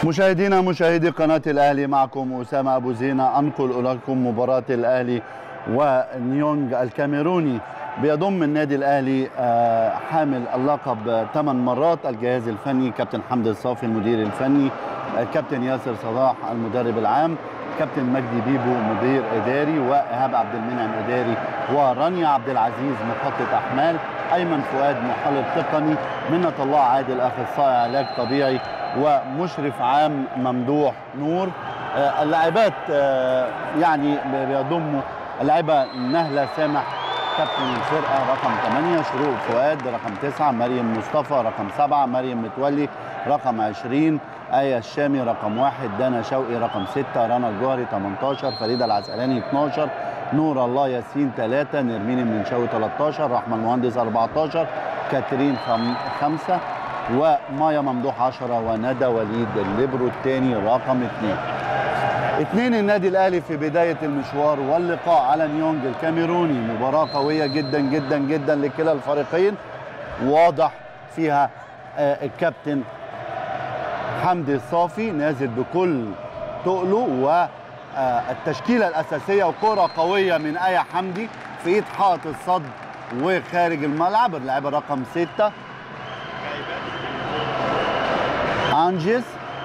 مشاهدينا مشاهدي قناة الأهلي معكم أسامة أبو زينة أنقل لكم مباراة الأهلي ونيونج الكاميروني بيضم النادي الأهلي آه، حامل اللقب ثمان مرات الجهاز الفني كابتن حمد الصافي المدير الفني آه، كابتن ياسر صلاح المدرب العام كابتن مجدي بيبو مدير إداري وإيهاب عبد المنعم إداري ورانيا عبد العزيز مخطط أحمال أيمن فؤاد محلل تقني منة الله عادل أخصائي علاج طبيعي ومشرف عام ممدوح نور آه، اللاعبات آه، يعني بيضموا اللاعبة نهلة سامح كابتن الفرقة رقم 8 شروق فؤاد رقم 9 مريم مصطفى رقم 7 مريم متولي رقم 20 آية الشامي رقم 1 دانا شوقي رقم 6 رنا الجوهري 18 فريدة العسقلاني 12 نور الله ياسين 3 نرمين المنشاوي 13 رحمة المهندس 14 كاترين 5 ومايا ممدوح 10 وندى وليد الليبرو الثاني رقم 2 اثنين النادي الاهلي في بدايه المشوار واللقاء على نيونج الكاميروني مباراه قويه جدا جدا جدا لكلا الفريقين واضح فيها آه، الكابتن حمدي الصافي نازل بكل تقله والتشكيله الاساسيه وكره قويه من ايه حمدي في ايد حائط الصد وخارج الملعب اللاعب رقم ستة انجز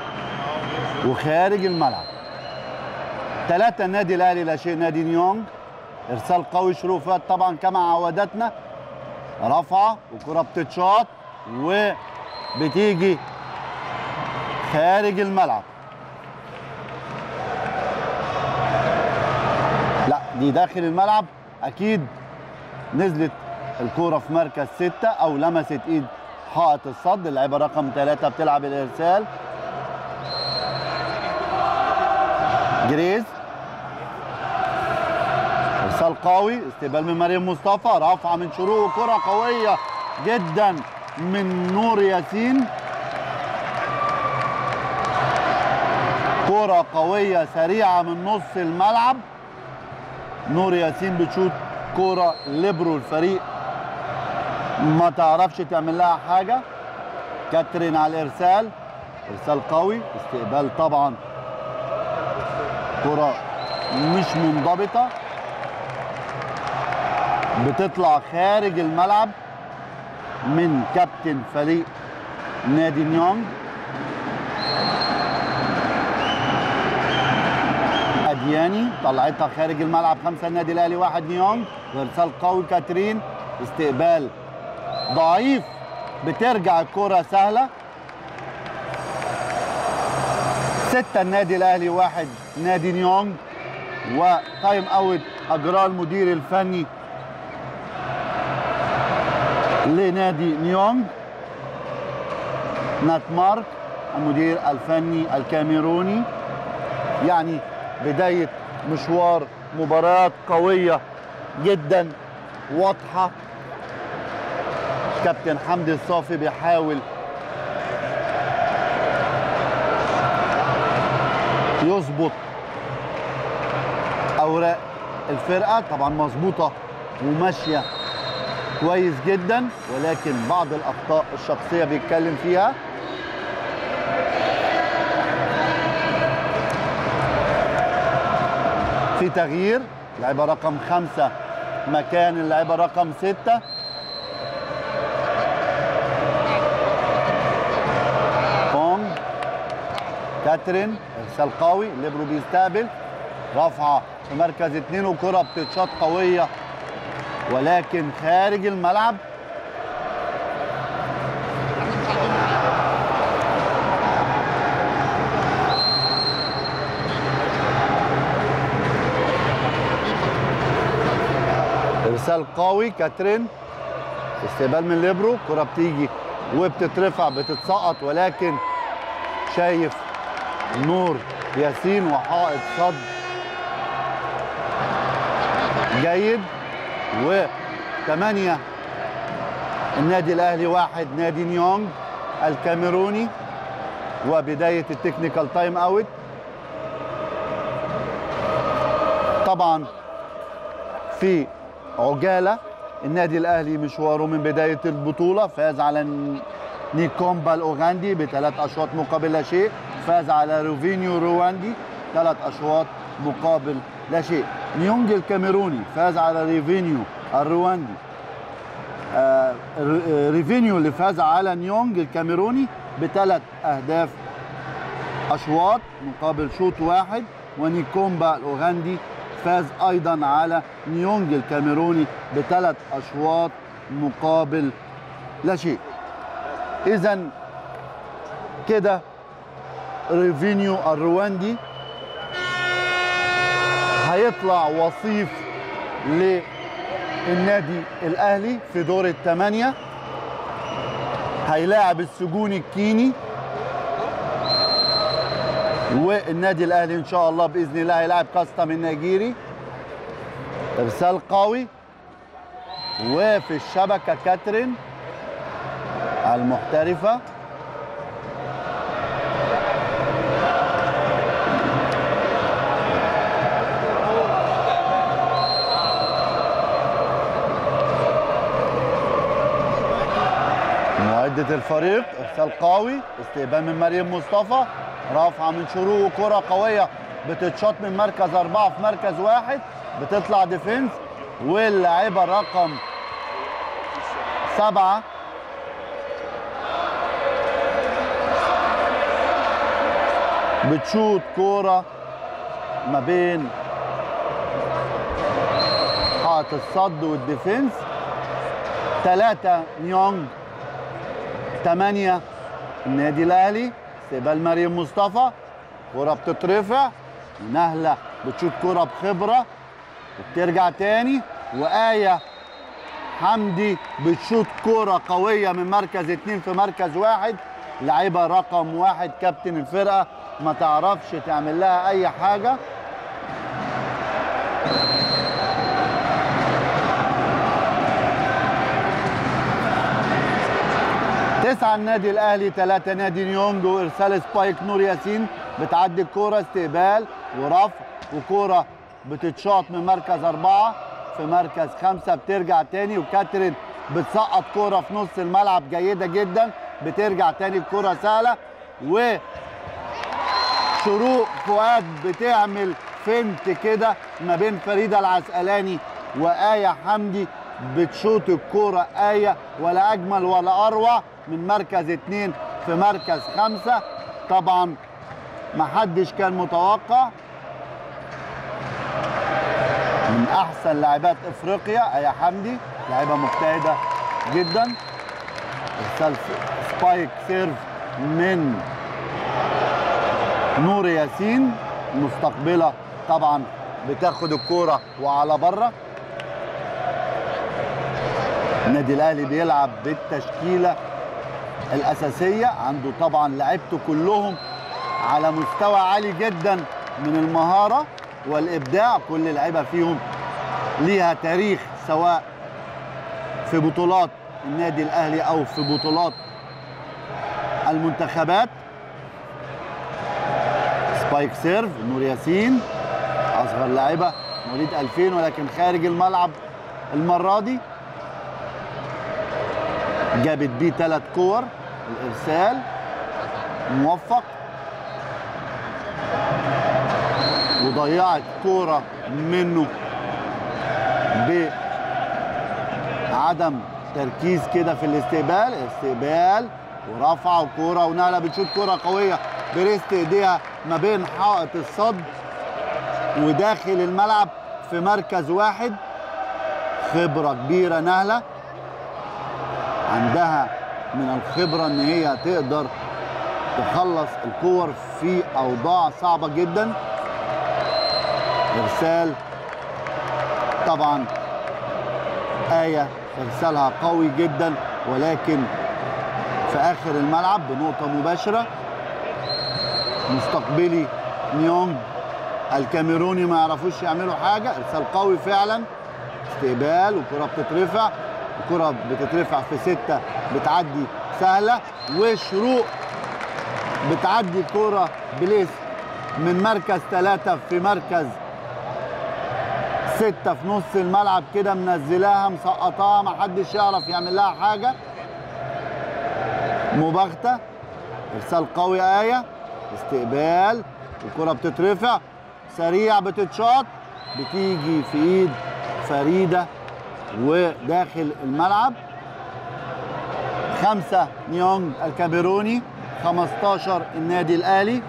وخارج الملعب ثلاثة النادي الاهلي لا شيء نادي نيونج ارسال قوي شروفات طبعا كما عودتنا رفعه وكره بتتشاط وبتيجي خارج الملعب لا دي داخل الملعب اكيد نزلت الكوره في مركز ستة او لمست ايد حائط الصد اللعيبه رقم ثلاثة بتلعب الارسال جريز ارسال قوي استقبال من مريم مصطفى رفعه من شروق كره قويه جدا من نور ياسين كره قويه سريعه من نص الملعب نور ياسين بتشوت كره ليبرو الفريق ما تعرفش تعمل لها حاجه كاترين على الارسال ارسال قوي استقبال طبعا كره مش منضبطه بتطلع خارج الملعب من كابتن فريق نادي نيونج ادياني طلعتها خارج الملعب خمسه النادي الاهلي واحد نيونج وارسال قوي كاترين استقبال ضعيف بترجع الكره سهله ستة النادي الاهلي واحد نادي نيونج وتايم اوت اجراه المدير الفني لنادي نيونج نات مارك المدير الفني الكاميروني يعني بداية مشوار مباريات قوية جدا واضحة كابتن حمدي الصافي بيحاول يظبط اوراق الفرقه طبعا مظبوطه وماشيه كويس جدا ولكن بعض الاخطاء الشخصيه بيتكلم فيها في تغيير لعيبه رقم خمسة مكان اللعيبه رقم ستة كونج كاترين ارسال قوي ليبرو بيستقبل رفعه في مركز اتنين وكره بتتشاط قويه ولكن خارج الملعب ارسال قوي كاترين استقبال من ليبرو كره بتيجي وبتترفع بتتسقط ولكن شايف نور ياسين وحائط صد جيد وثمانية النادي الأهلي واحد نادي نيونج الكاميروني وبداية التكنيكال تايم اوت طبعا في عجالة النادي الأهلي مشواره من بداية البطولة فاز على نيكومبا الأوغندي بثلاث أشواط مقابل لا شيء فاز على روفينيو رواندي ثلاث اشواط مقابل لا شيء نيونج الكاميروني فاز على ريفينيو الرواندي آه ريفينيو اللي فاز على نيونج الكاميروني بثلاث اهداف اشواط مقابل شوط واحد ونيكومبا الاوغندي فاز ايضا على نيونج الكاميروني بثلاث اشواط مقابل لا شيء اذا كده ريفينيو الرواندي هيطلع وصيف للنادي الاهلي في دور الثمانيه هيلاعب السجون الكيني والنادي الاهلي ان شاء الله باذن الله هيلاعب كاستم النيجيري ارسال قوي وفي الشبكه كاترين المحترفه معدة الفريق ارسال قوي استقبال من مريم مصطفى رافعه من شروق كرة قوية بتتشاط من مركز أربعة في مركز واحد بتطلع ديفنس واللاعبة رقم سبعة بتشوط كورة ما بين حائط الصد والديفنس ثلاثة نيونج ثمانية النادي الأهلي استقبال مريم مصطفى كرة بتترفع ونهلة بتشوط كرة بخبرة وبترجع تاني وآية حمدي بتشوط كرة قوية من مركز اتنين في مركز واحد لعيبة رقم واحد كابتن الفرقة ما تعرفش تعمل لها أي حاجة تسعة النادي الأهلي ثلاثة نادي نيونج وإرسال سبايك نور ياسين بتعدي الكورة استقبال ورفع وكورة بتتشاط من مركز أربعة في مركز خمسة بترجع تاني وكاترين بتسقط كورة في نص الملعب جيدة جدا بترجع تاني الكورة سهلة و شروق فؤاد بتعمل فنت كده ما بين فريدة العسقلاني وآية حمدي بتشوط الكورة آية ولا أجمل ولا أروع من مركز اتنين في مركز خمسة طبعا محدش كان متوقع من أحسن لاعبات إفريقيا آية حمدي لاعبة مجتهدة جدا ارسال سبايك سيرف من نور ياسين مستقبله طبعا بتاخد الكوره وعلى بره النادي الاهلي بيلعب بالتشكيله الاساسيه عنده طبعا لعيبته كلهم على مستوى عالي جدا من المهاره والابداع كل لعيبه فيهم ليها تاريخ سواء في بطولات النادي الاهلي او في بطولات المنتخبات سبايك سيرف نور ياسين اصغر لاعبه مواليد 2000 ولكن خارج الملعب المره دي جابت بيه ثلاث كور الارسال موفق وضيعت كوره منه بعدم تركيز كده في الاستقبال استقبال ورفع وكوره ونقله بتشوط كوره قويه بريست ايديها ما بين حائط الصد وداخل الملعب في مركز واحد خبره كبيره نهله عندها من الخبره ان هي تقدر تخلص الكور في اوضاع صعبه جدا ارسال طبعا ايه ارسالها قوي جدا ولكن في اخر الملعب بنقطه مباشره مستقبلي نيونج الكاميروني ما يعرفوش يعملوا حاجه ارسال قوي فعلا استقبال وكره بتترفع الكره بتترفع في سته بتعدي سهله وشروق بتعدي كره بليس من مركز ثلاثه في مركز ستة في نص الملعب كده منزلاها مسقطاها ما حدش يعرف يعمل لها حاجة مباغتة ارسال قوي آية استقبال الكرة بتترفع سريع بتتشاط بتيجي في ايد فريدة وداخل الملعب خمسة نيونج الكاميروني 15 النادي الأهلي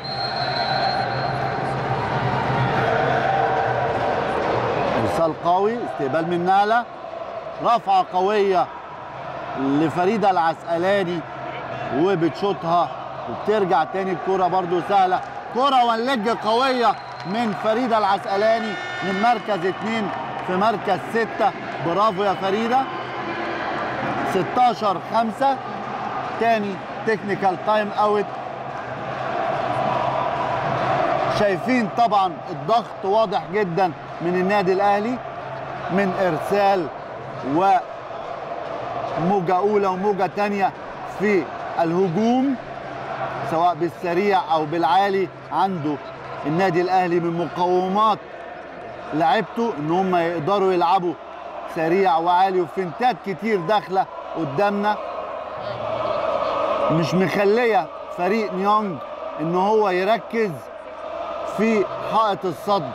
إرسال قوي استقبال من نالا رفعة قوية لفريدة العسقلاني وبتشوطها وبترجع تاني الكرة برضو سهلة كرة ونلج قوية من فريدة العسقلاني من مركز اتنين في مركز ستة برافو يا فريدة 16 5 تاني تكنيكال تايم اوت شايفين طبعا الضغط واضح جدا من النادي الاهلي من ارسال وموجة اولى وموجة تانية في الهجوم سواء بالسريع او بالعالي عنده النادي الاهلي من مقومات لعبته ان هم يقدروا يلعبوا سريع وعالي وفنتات كتير داخله قدامنا مش مخليه فريق نيونج ان هو يركز في حائط الصد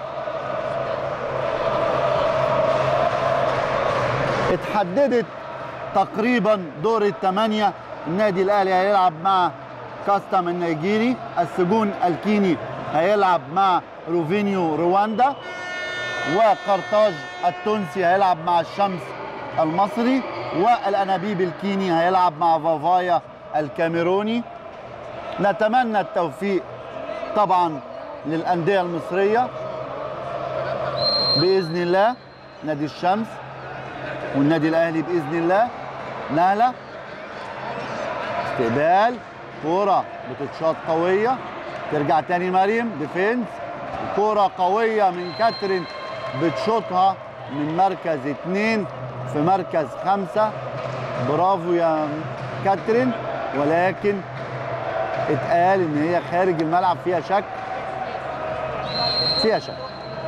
اتحددت تقريبا دور الثمانية النادي الأهلي هيلعب مع كاستم النيجيري السجون الكيني هيلعب مع روفينيو رواندا وقرطاج التونسي هيلعب مع الشمس المصري والأنابيب الكيني هيلعب مع فافايا الكاميروني نتمنى التوفيق طبعا للأندية المصرية بإذن الله نادي الشمس والنادي الأهلي بإذن الله نهلة استقبال كورة بتتشاط قوية ترجع تاني مريم ديفينس كورة قوية من كاترين بتشوطها من مركز اتنين في مركز خمسة برافو يا كاترين ولكن اتقال ان هي خارج الملعب فيها شك فيها شك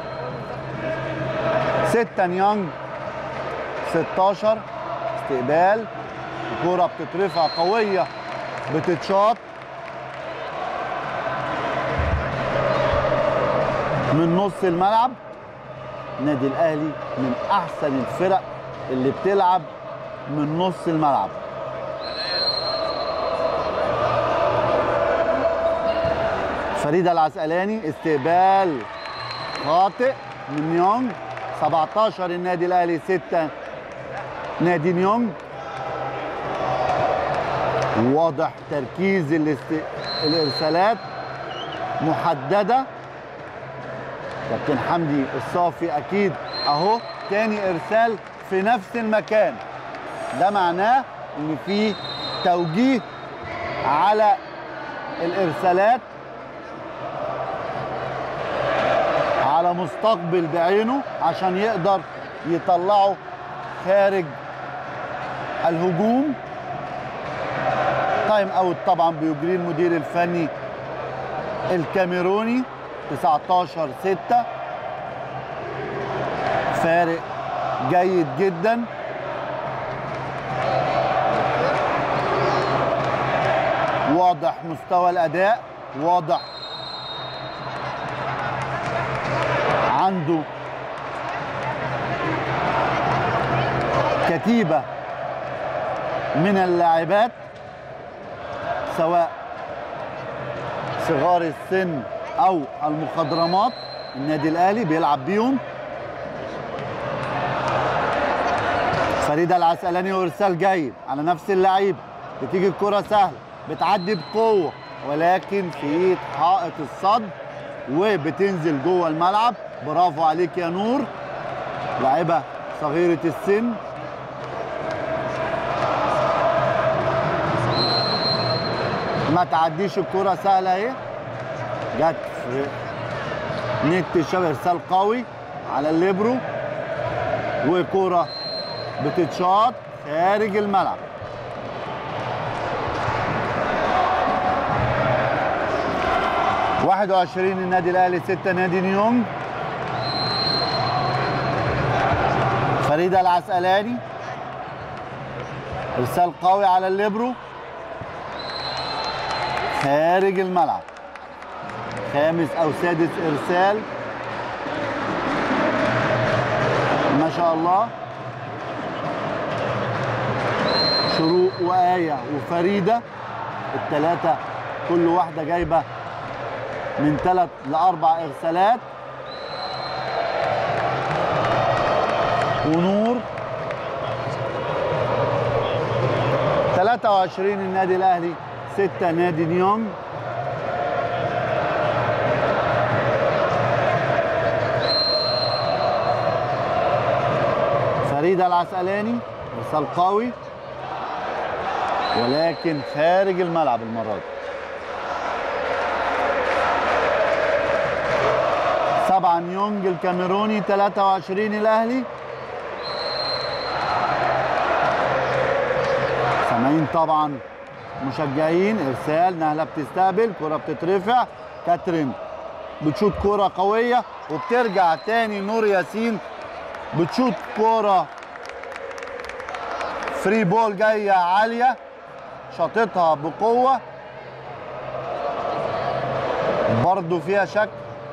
ستة نيانج 16 استقبال الكورة بتترفع قوية بتتشاط من نص الملعب النادي الاهلي من احسن الفرق اللي بتلعب من نص الملعب فريده العسقلاني استقبال خاطئ من نيونج 17 النادي الاهلي 6 نادي نيونج واضح تركيز الاست... الارسالات محدده كابتن حمدي الصافي اكيد اهو تاني ارسال في نفس المكان ده معناه ان في توجيه على الارسالات على مستقبل بعينه عشان يقدر يطلعه خارج الهجوم تايم اوت طبعا بيجريه المدير الفني الكاميروني 19 6 فارق جيد جدا واضح مستوى الاداء واضح عنده كتيبه من اللاعبات سواء صغار السن او المخضرمات النادي الاهلي بيلعب بيهم فريده العسقلاني وارسال جيد على نفس اللعيب بتيجي الكره سهله بتعدي بقوه ولكن في ايد حائط الصد وبتنزل جوه الملعب برافو عليك يا نور لاعبه صغيره السن ما تعديش الكرة سهلة اهي جت في نت الشبه ارسال قوي على الليبرو وكرة بتتشاط خارج الملعب واحد وعشرين النادي الاهلي ستة نادي نيونج فريدة العسقلاني ارسال قوي على الليبرو خارج الملعب خامس او سادس ارسال ما شاء الله شروق وآية وفريدة الثلاثة كل واحدة جايبة من ثلاث لأربع إرسالات ونور 23 النادي الأهلي 6 نادي نيوم فريدة العسقلاني إرسال قوي ولكن خارج الملعب المرة دي سبعة نيونج الكاميروني 23 الأهلي سامعين طبعا مشجعين ارسال نهله بتستقبل كره بتترفع كاترين بتشوط كره قويه وبترجع تاني نور ياسين بتشوط كره فري بول جايه عاليه شاطتها بقوه برضو فيها شك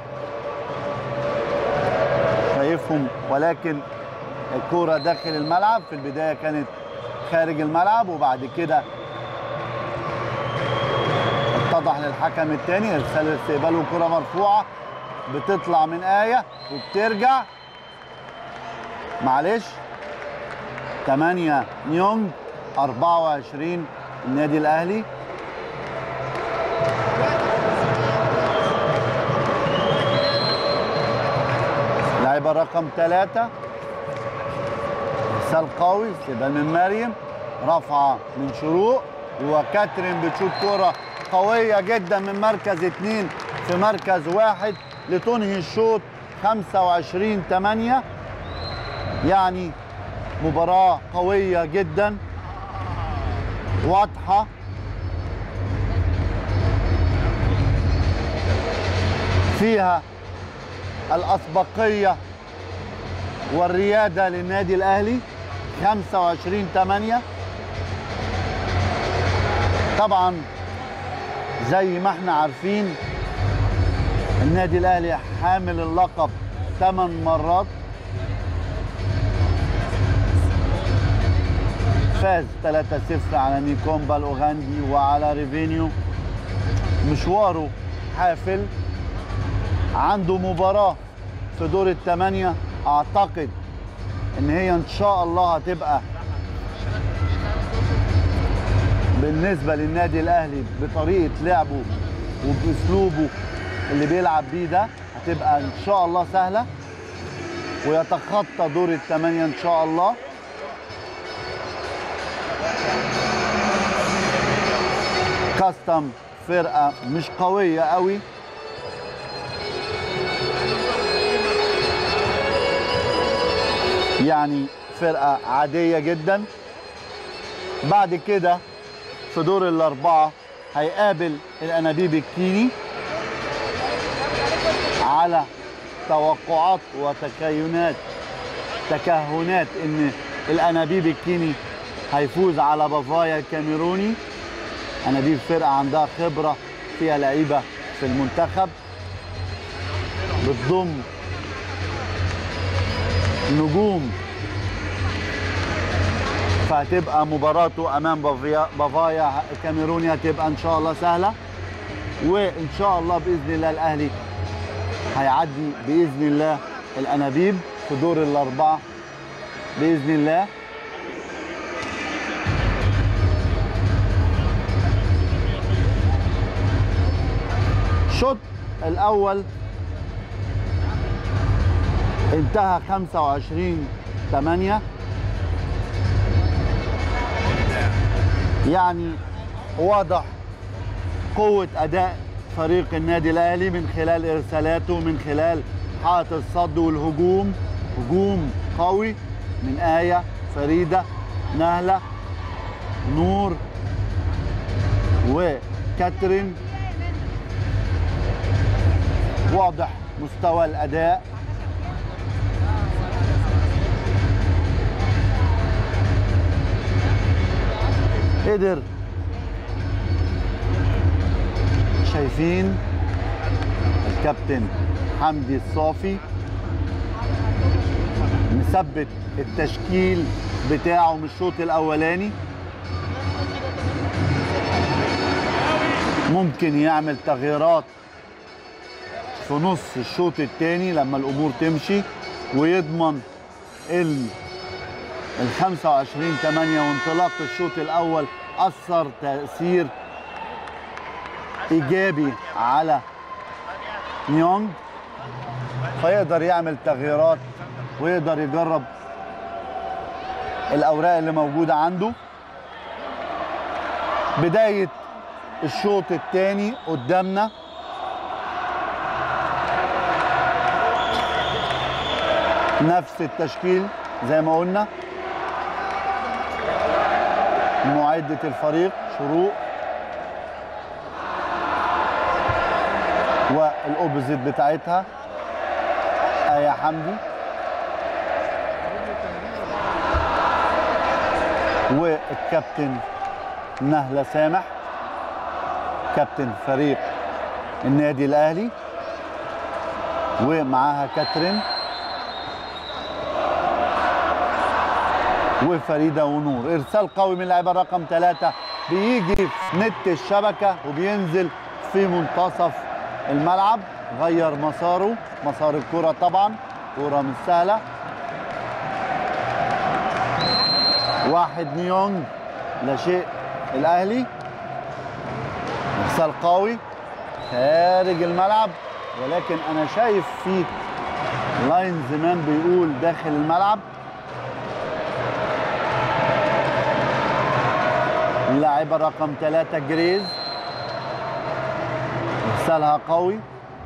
شايفهم ولكن الكرة داخل الملعب في البداية كانت خارج الملعب وبعد كده اتضح للحكم الثاني ارسال استقبال وكرة مرفوعة بتطلع من آية وبترجع معلش 8 نيونج 24 النادي الأهلي لاعب رقم ثلاثة ارسال قوي استقبال من مريم رفعة من شروق وكاترين بتشوط كرة قوية جدا من مركز اثنين في مركز واحد لتنهي الشوط 25 8 يعني مباراة قوية جدا واضحة فيها الأسبقية والريادة للنادي الأهلي 25 8 طبعا زي ما احنا عارفين النادي الأهلي حامل اللقب 8 مرات فاز 3-0 على نيكومبا الأوغندي وعلى ريفينيو مشواره حافل عنده مباراة في دور الثمانية أعتقد إن هي إن شاء الله هتبقى بالنسبة للنادي الأهلي بطريقة لعبه وبأسلوبه اللي بيلعب بيه ده هتبقى إن شاء الله سهلة ويتخطى دور الثمانية إن شاء الله كاستم فرقة مش قوية قوي يعني فرقة عادية جدا بعد كده في دور الأربعة هيقابل الأنابيب الكيني على توقعات وتكينات تكهنات إن الأنابيب الكيني هيفوز على بافايا الكاميروني أنابيب فرقة عندها خبرة فيها لعيبة في المنتخب بتضم نجوم فهتبقى مباراته امام بافيا بافايا الكاميروني هتبقى ان شاء الله سهله وان شاء الله باذن الله الاهلي هيعدي باذن الله الانابيب في دور الاربعه باذن الله الشوط الاول انتهى 25 8 يعني واضح قوة أداء فريق النادي الأهلي من خلال إرسالاته من خلال حالة الصد والهجوم هجوم قوي من آية فريدة نهلة نور وكاترين واضح مستوى الأداء قدر شايفين كابتن حمدي الصافي مثبت التشكيل بتاعه من الشوط الاولاني ممكن يعمل تغييرات في نص الشوط الثاني لما الامور تمشي ويضمن ال ال 25 8 وانطلاق الشوط الاول اثر تاثير ايجابي على نيونج فيقدر يعمل تغييرات ويقدر يجرب الاوراق اللي موجوده عنده بدايه الشوط الثاني قدامنا نفس التشكيل زي ما قلنا معدة الفريق شروق والاوبوزيت بتاعتها آية حمدي والكابتن نهلة سامح كابتن فريق النادي الاهلي ومعاها كاترين وفريده ونور ارسال قوي من اللاعبه رقم ثلاثة بيجي في نت الشبكه وبينزل في منتصف الملعب غير مساره مسار الكره طبعا كره مش سهله واحد نيونج لا شيء الاهلي ارسال قوي خارج الملعب ولكن انا شايف في لاين زمان بيقول داخل الملعب اللاعبة رقم ثلاثة جريز ارسالها قوي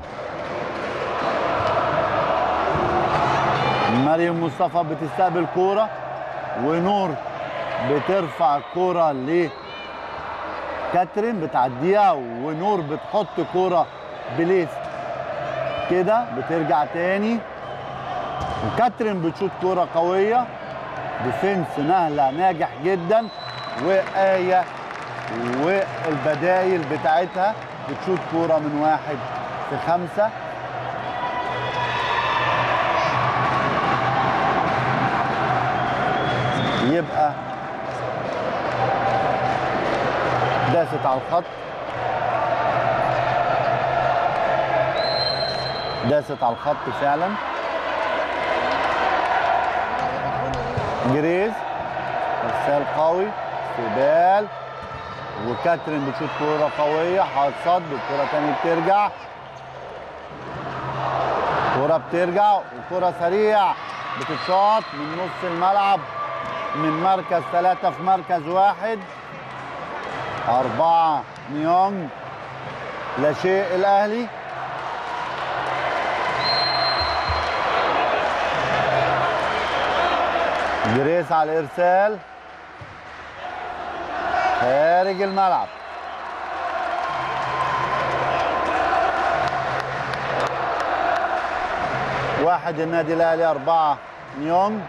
مريم مصطفى بتستقبل كورة ونور بترفع كورة ل كاترين بتعديها ونور بتحط كورة بليس كده بترجع تاني وكاترين بتشوط كورة قوية ديفنس نهلة ناجح جدا وآية والبدايل بتاعتها بتشوط كورة من واحد في خمسة يبقى داست على الخط داست على الخط فعلا جريز ارسال قوي استقبال وكاترين بتشوط كوره قويه حاط صد الكوره تاني بترجع كوره بترجع وكوره سريع بتتشاط من نص الملعب من مركز ثلاثة في مركز واحد أربعة نيونج لا شيء الأهلي جريس على الإرسال خارج الملعب واحد النادي الأهلي أربعة نيونج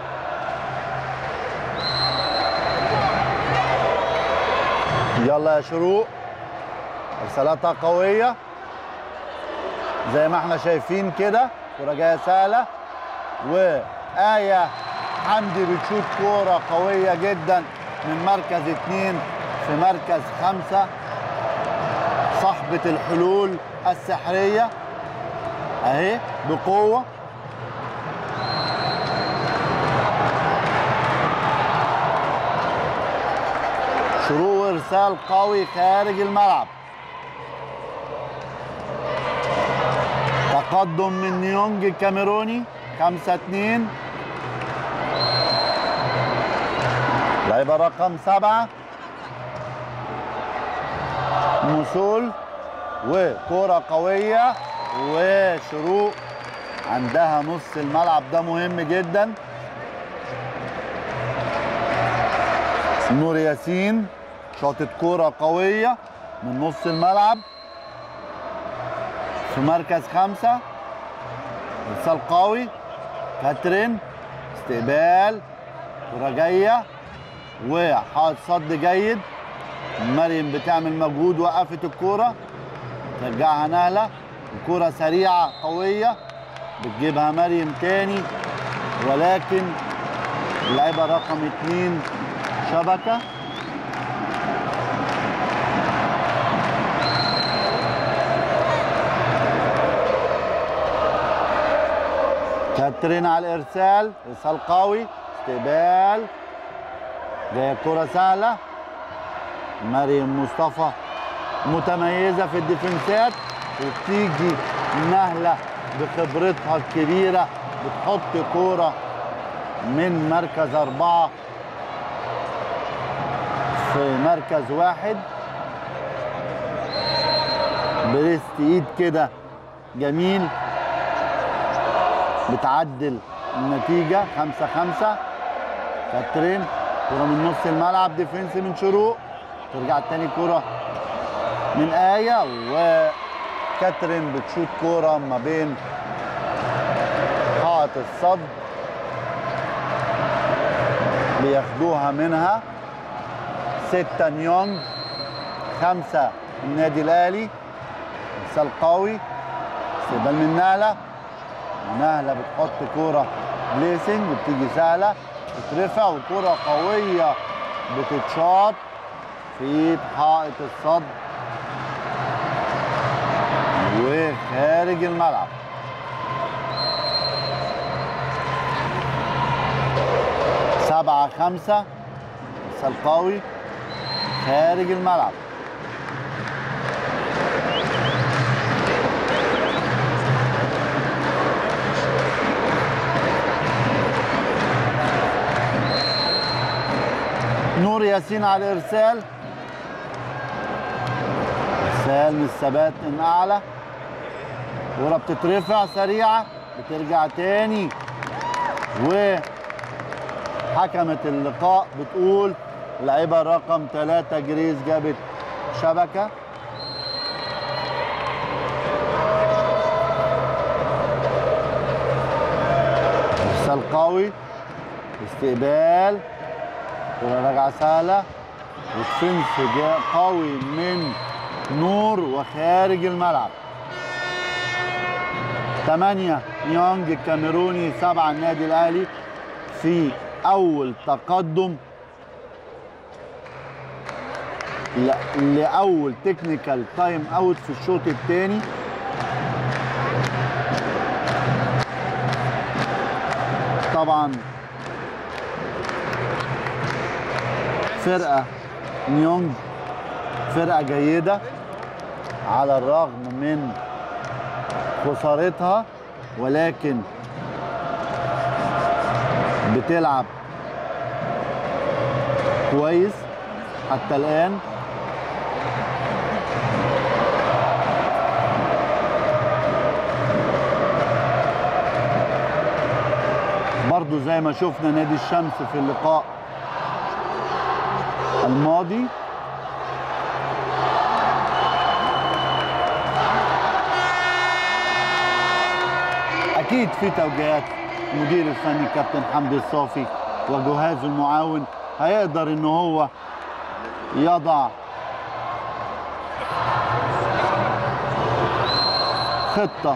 يلا يا شروق ارسالاتها قويه زي ما احنا شايفين كده كوره جايه سهله وآية حمدي بتشوط كوره قويه جدا من مركز اتنين في مركز خمسه صاحبة الحلول السحرية اهي بقوة شروق ارسال قوي خارج الملعب تقدم من نيونج الكاميروني 5 2 لعيبه رقم سبعة موصول وكرة قوية وشروق عندها نص الملعب ده مهم جدا نور ياسين شاطت كرة قوية من نص الملعب في مركز خمسة ارسال قوي كاترين استقبال كرة جاية وحاط صد جيد مريم بتعمل مجهود وقفت الكرة ترجعها نهلة الكرة سريعة قوية بتجيبها مريم تاني ولكن اللعيبة رقم اتنين شبكة كاترين على الارسال ارسال قوي استقبال جايه كرة سهلة مريم مصطفى متميزة في الديفنسات وبتيجي نهلة بخبرتها الكبيرة بتحط كورة من مركز أربعة في مركز واحد بريست ايد كده جميل بتعدل النتيجة خمسة خمسة كاترين كرة من نص الملعب ديفنس من شروق ترجع تاني كرة من آية وكاترين بتشوت كرة ما بين حائط الصد بياخدوها منها ستة نيونج خمسة النادي الأهلي ارسال قوي استقبال من نهلة نهلة بتحط كورة بليسنج وبتيجي سهلة بترفع وكورة قوية بتتشاط في ايد حائط الصد وخارج الملعب سبعة خمسة ارسال قوي خارج الملعب نور ياسين على الارسال ارسال من الثبات من اعلى كوره بتترفع سريعه بترجع تاني وحكمت اللقاء بتقول اللعيبه رقم ثلاثة جريز جابت شبكه ارسال قوي استقبال كرة راجعة سهلة والسنس جاء قوي من نور وخارج الملعب ثمانية يونج الكاميروني سبعة النادي الأهلي في أول تقدم ل- لأول تكنيكال تايم أوت في الشوط الثاني طبعا فرقة نيونج فرقة جيدة على الرغم من خسارتها ولكن بتلعب كويس حتى الآن برضو زي ما شفنا نادي الشمس في اللقاء الماضي اكيد في توجيهات المدير الفني كابتن حمدي الصافي وجهازه المعاون هيقدر ان هو يضع خطه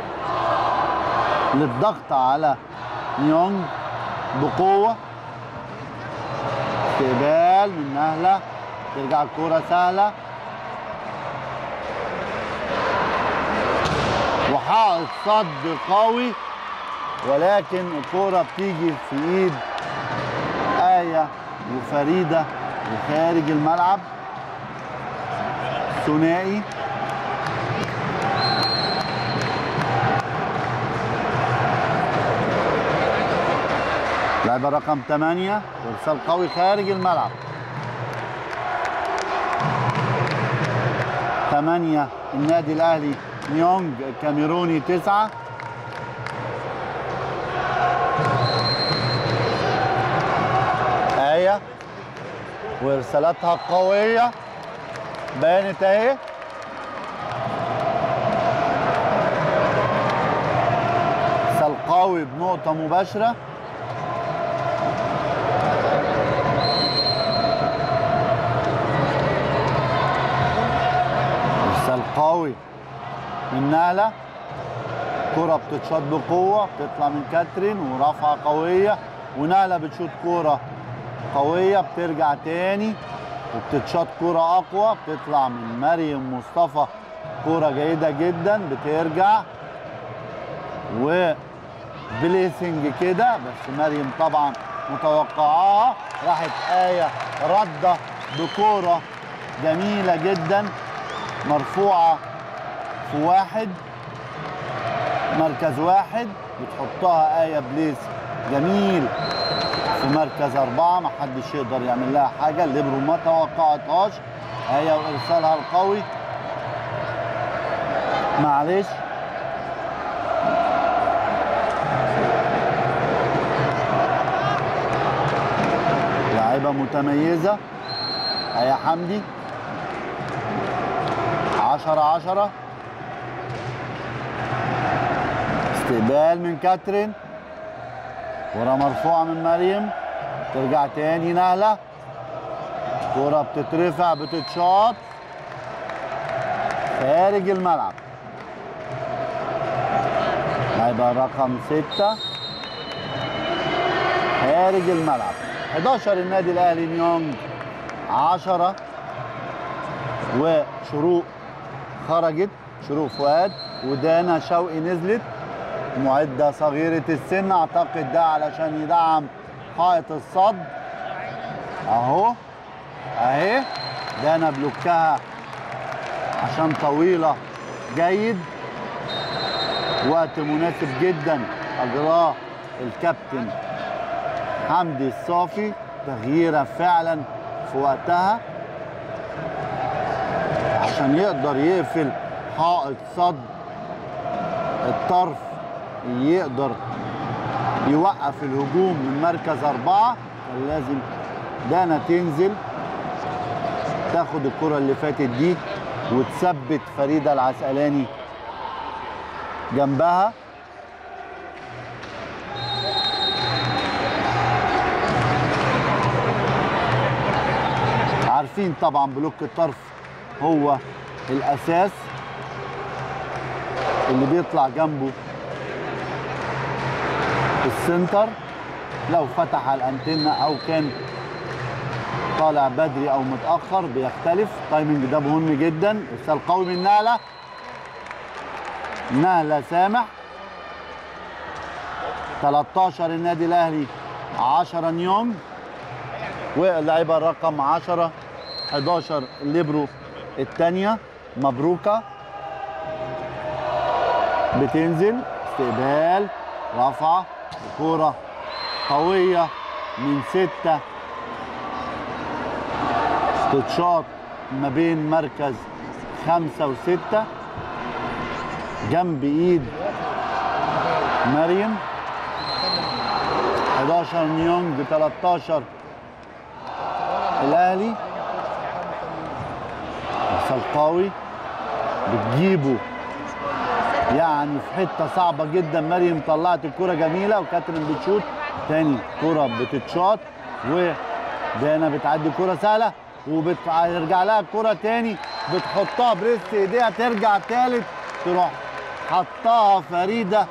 للضغط على نيونج بقوه استقبال من نهله ترجع الكوره سهله وحائط صد قوي ولكن الكوره بتيجي في ايد آية وفريدة وخارج الملعب ثنائي لعبة رقم 8 وارسال قوي خارج الملعب 8 النادي الاهلي نيونج الكاميروني 9 آية وارسالاتها قوية بانت اهي ارسال قوي بنقطة مباشرة ارسال قوي من نهله كرة بتتشاط بقوة بتطلع من كاترين ورفعة قوية ونهلة بتشوط كرة قوية بترجع تاني وبتتشاط كرة أقوى بتطلع من مريم مصطفى كرة جيدة جدا بترجع و بليسنج كده بس مريم طبعا متوقعاها راحت آية ردة بكورة جميلة جدا مرفوعة في واحد مركز واحد بتحطها آية بليس جميل في مركز أربعة ما حدش يقدر يعمل لها حاجة الليبرو ما توقعتهاش آية وإرسالها القوي معلش لاعبة متميزة آية حمدي عشرة عشرة استقبال من كاترين كرة مرفوعة من مريم ترجع تاني نهلة كرة بتترفع بتتشاط خارج الملعب هيبقى رقم ستة خارج الملعب 11 النادي الاهلي نيونج 10 وشروق خرجت شروق فؤاد ودانا شوقي نزلت معدة صغيرة السن اعتقد ده علشان يدعم حائط الصد اهو اهي دانا بلوكها عشان طويلة جيد وقت مناسب جدا اجراه الكابتن حمدي الصافي تغييره فعلا في وقتها عشان يقدر يقفل حائط صد الطرف يقدر يوقف الهجوم من مركز أربعة كان لازم دانا تنزل تاخد الكرة اللي فاتت دي وتثبت فريدة العسقلاني جنبها عارفين طبعا بلوك الطرف هو الاساس اللي بيطلع جنبه السنتر لو فتح على الانتنة او كان طالع بدري او متاخر بيختلف التايمنج ده مهم جدا ارسال قوي من نهله نهله سامح 13 النادي الاهلي 10 نيوم واللعيبه الرقم 10 11 الليبرو الثانيه مبروكه بتنزل استقبال رفعه كوره قويه من سته تتشاط ما بين مركز خمسة وستة جنب ايد مريم 11 نيونج 13 الاهلي ارسال قوي بتجيبه يعني في حته صعبه جدا مريم طلعت الكره جميله وكاترين بتشوت تاني كره بتتشاط ودانا بتعدي كره سهله وبترجع لها الكره تاني بتحطها بريست ايديها ترجع تالت تروح حطها فريده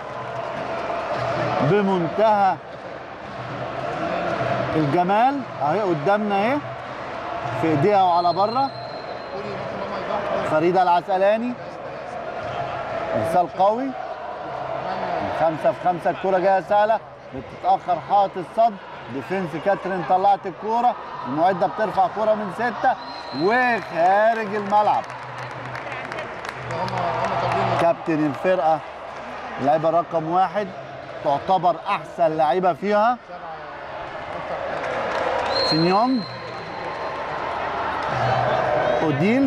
بمنتهى الجمال اهي قدامنا اهي في ايديها وعلى بره فريده العسقلاني ارسال قوي خمسة في خمسة الكرة جاية سهلة بتتأخر حائط الصد ديفنس كاترين طلعت الكرة المعدة بترفع كرة من ستة وخارج الملعب كابتن الفرقة اللعيبة رقم واحد تعتبر أحسن لعيبة فيها سينيونج أوديل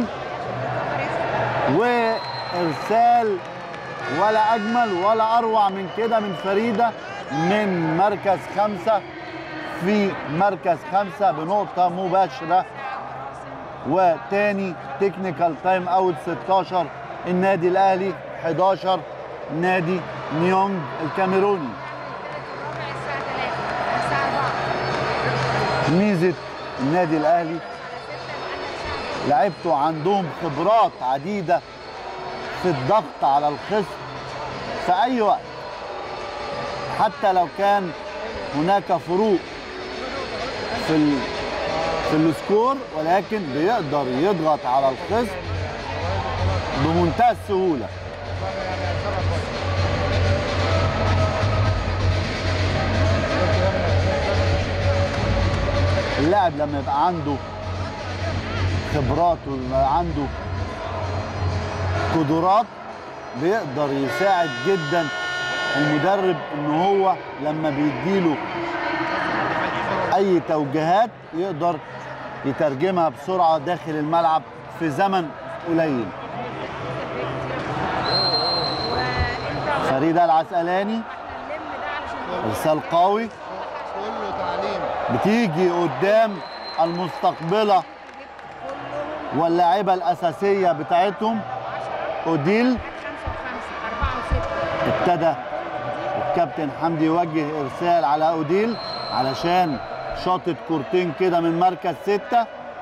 وإرسال ولا أجمل ولا أروع من كده من فريدة من مركز خمسة في مركز خمسة بنقطة مباشرة وتاني تكنيكال تايم اوت 16 النادي الاهلي 11 نادي نيونج الكاميروني ميزه النادي الاهلي لعيبته عندهم خبرات عديده في الضغط على الخصم في اي وقت حتى لو كان هناك فروق في ال... في السكور ولكن بيقدر يضغط على الخصم بمنتهى السهوله اللاعب لما يبقى عنده خبرات ويبقى عنده قدرات بيقدر يساعد جدا المدرب ان هو لما بيديله اي توجيهات يقدر يترجمها بسرعه داخل الملعب في زمن قليل فريده العسقلاني ارسال قوي كله تعليم بتيجي قدام المستقبله واللاعيبه الاساسيه بتاعتهم اوديل ابتدى الكابتن حمدي يوجه ارسال على اوديل علشان شاطت كورتين كده من مركز ستة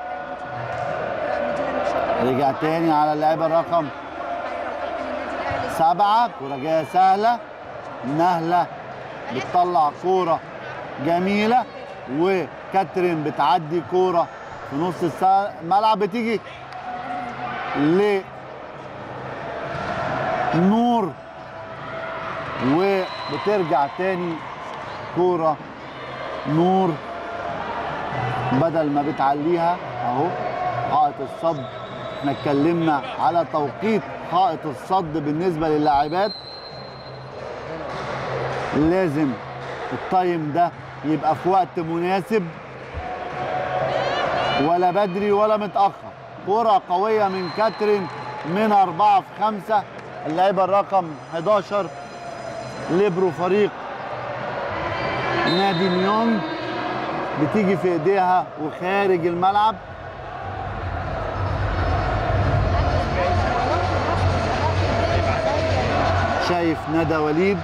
رجع تاني على اللاعيبه الرقم سبعة كرة جاية سهلة نهلة بتطلع كورة جميلة وكاترين بتعدي كورة في نص السا- الملعب بتيجي ل نور وبترجع تاني كورة نور بدل ما بتعليها اهو حائط الصد احنا اتكلمنا على توقيت حائط الصد بالنسبة للاعبات لازم التايم ده يبقى في وقت مناسب ولا بدري ولا متأخر كرة قوية من كاترين من أربعة في خمسة اللعيبة الرقم 11 ليبرو فريق نادي نيونج بتيجي في ايديها وخارج الملعب شايف ندى وليد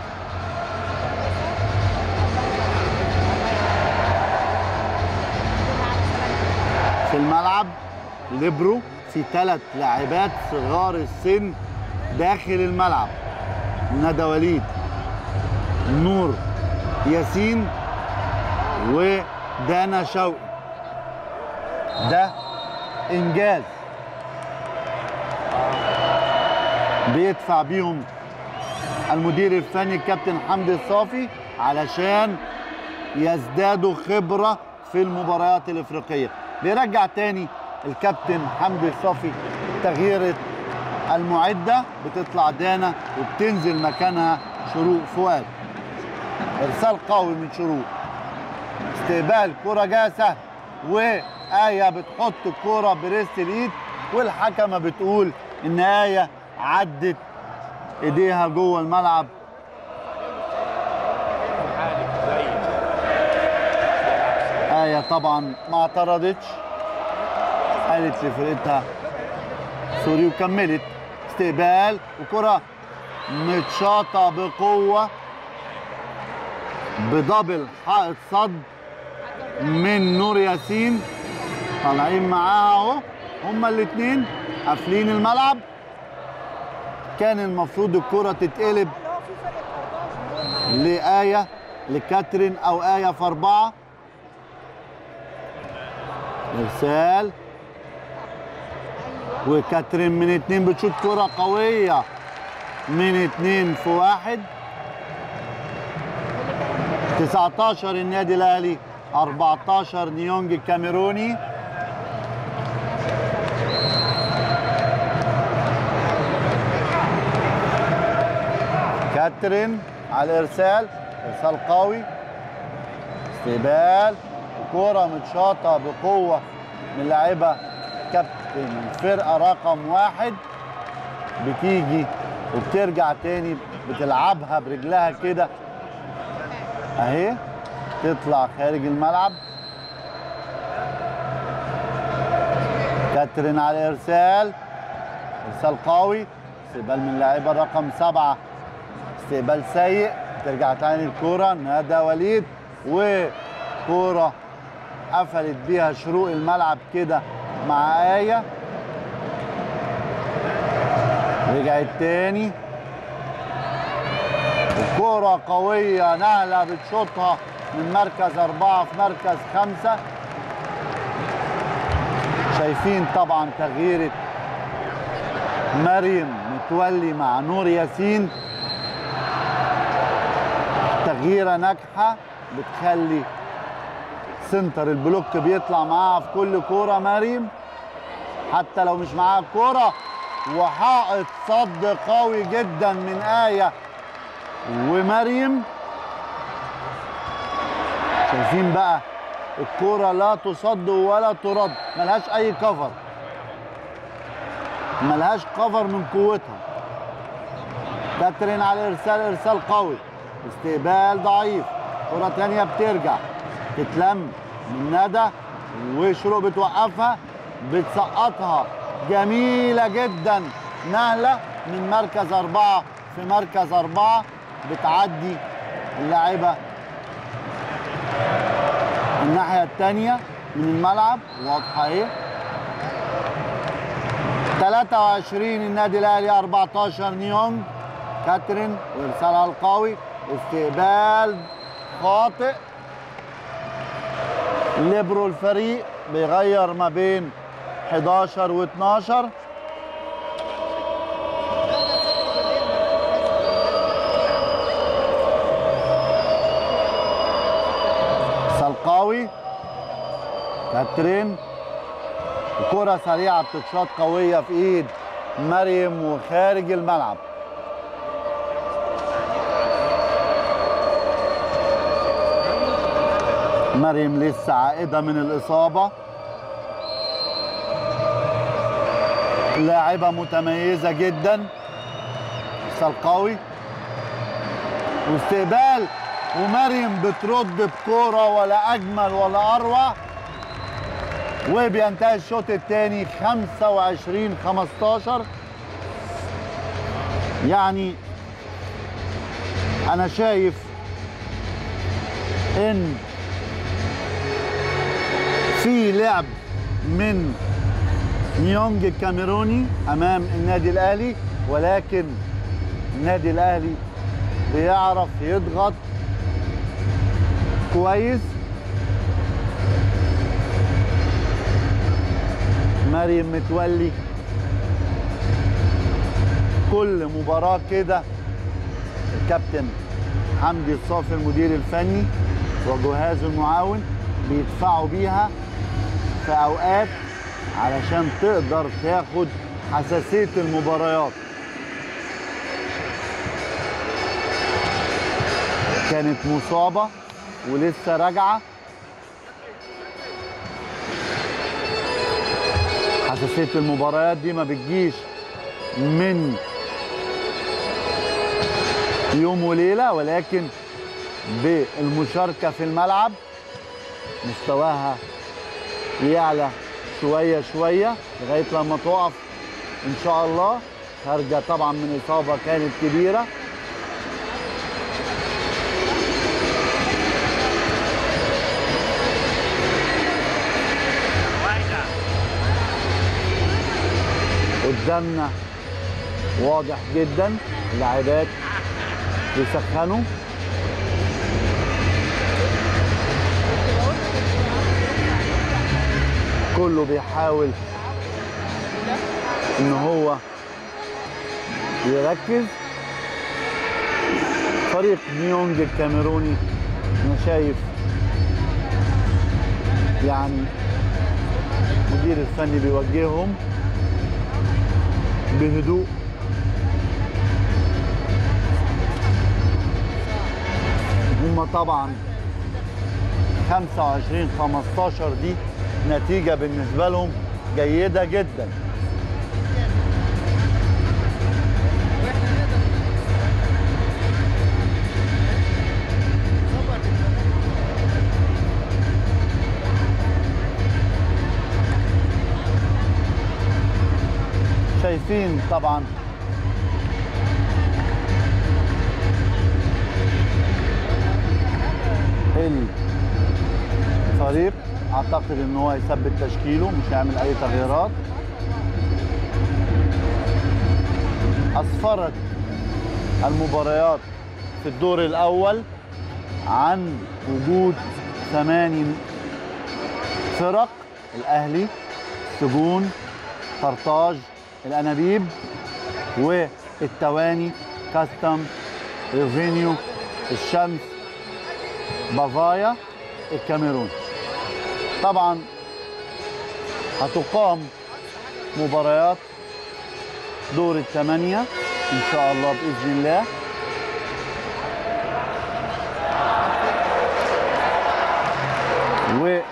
في الملعب ليبرو في ثلاث لاعبات صغار السن داخل الملعب ندى وليد نور ياسين ودانا شوقي ده انجاز بيدفع بيهم المدير الفني الكابتن حمدي الصافي علشان يزدادوا خبرة في المباريات الإفريقية بيرجع تاني الكابتن حمدي الصافي تغيير المعدة بتطلع دانا وبتنزل مكانها شروق فؤاد إرسال قوي من شروق استقبال كرة جاية سهل وآية بتحط الكرة بريست الإيد والحكمة بتقول إن آية عدت إيديها جوه الملعب آية طبعا ما اعترضتش قالت لفرقتها سوري وكملت استقبال وكرة متشاطة بقوة بدبل حائط صد من نور ياسين طالعين معاها اهو هما الاتنين قافلين الملعب كان المفروض الكرة تتقلب لآية لكاترين أو آية في أربعة إرسال وكاترين من اتنين بتشوط كرة قوية من اتنين في واحد 19 النادي الأهلي 14 نيونج الكاميروني كاترين على الارسال ارسال قوي استقبال وكرة متشاطة بقوة من لاعبة كابتن الفرقة رقم واحد بتيجي وبترجع تاني بتلعبها برجلها كده اهي تطلع خارج الملعب كاترين على الارسال ارسال قوي استقبال من لاعبة رقم سبعة استقبال سيء ترجع تاني الكرة ندى وليد وكرة قفلت بيها شروق الملعب كده مع آية رجعت تاني الكرة قوية نهلة بتشوطها من مركز أربعة في مركز خمسة شايفين طبعا تغييرة مريم متولي مع نور ياسين تغييرة ناجحة بتخلي سنتر البلوك بيطلع معاها في كل كورة مريم حتى لو مش معاها الكورة وحائط صد قوي جدا من آية ومريم شايفين بقى الكورة لا تصد ولا ترد ملهاش أي كفر ملهاش كفر من قوتها كاترين على الإرسال إرسال قوي استقبال ضعيف كرة تانية بترجع تتلم من ندى وشروق بتوقفها بتسقطها جميلة جدا نهلة من مركز أربعة في مركز أربعة بتعدي اللاعبة الناحية التانية من الملعب واضحة اهي 23 النادي الأهلي 14 نيونج كاترين وإرسالها القوي استقبال خاطئ ليبرو الفريق بيغير ما بين 11 و 12 سلقاوي كاترين كرة سريعة بتتشاط قوية في ايد مريم وخارج الملعب مريم لسه عائدة من الإصابة لاعبة متميزة جدا سلقاوي واستقبال ومريم بترد بكورة ولا أجمل ولا أروع وبينتهي الشوط الثاني 25 15 يعني أنا شايف إن في لعب من نيونج الكاميروني امام النادي الاهلي ولكن النادي الاهلي بيعرف يضغط كويس مريم متولي كل مباراة كده الكابتن حمدي الصافي المدير الفني وجهازه المعاون بيدفعوا بيها في اوقات علشان تقدر تاخد حساسية المباريات كانت مصابة ولسه راجعة حساسية المباريات دي ما بتجيش من يوم وليلة ولكن بالمشاركة في الملعب مستواها يعلى شويه شويه لغايه لما تقف ان شاء الله خارجه طبعا من اصابه كانت كبيره قدامنا واضح جدا اللاعبات بيسخنوا كله بيحاول ان هو يركز فريق نيونج الكاميروني انا شايف يعني المدير الفني بيوجههم بهدوء هم طبعا 25 15 دي نتيجة بالنسبة لهم جيدة جدا شايفين طبعا الفريق اعتقد ان هو يثبت تشكيله مش هيعمل اي تغييرات أسفرت المباريات في الدور الأول عن وجود ثماني فرق الأهلي سجون قرطاج الأنابيب والتواني كاستم ريفينيو الشمس بافايا الكاميرون طبعا هتقام مباريات دور الثمانية إن شاء الله بإذن الله و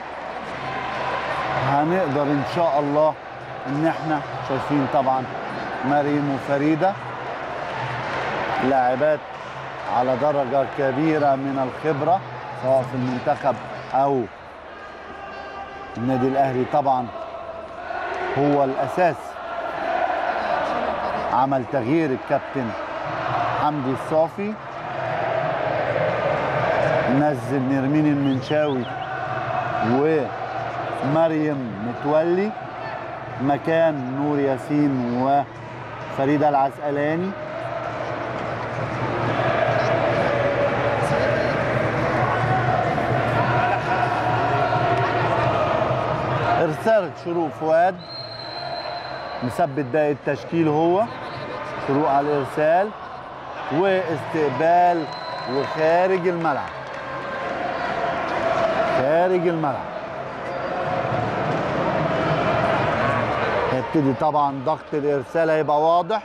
هنقدر إن شاء الله إن إحنا شايفين طبعا مريم وفريدة لاعبات على درجة كبيرة من الخبرة سواء في المنتخب أو النادي الأهلي طبعا هو الأساس عمل تغيير الكابتن حمدي الصافي نزل نرمين المنشاوي ومريم متولي مكان نور ياسين وفريدة العسقلاني ارسال شروق فؤاد مثبت باقي التشكيل هو شروق على الارسال واستقبال وخارج الملعب خارج الملعب هيبتدي طبعا ضغط الارسال هيبقى واضح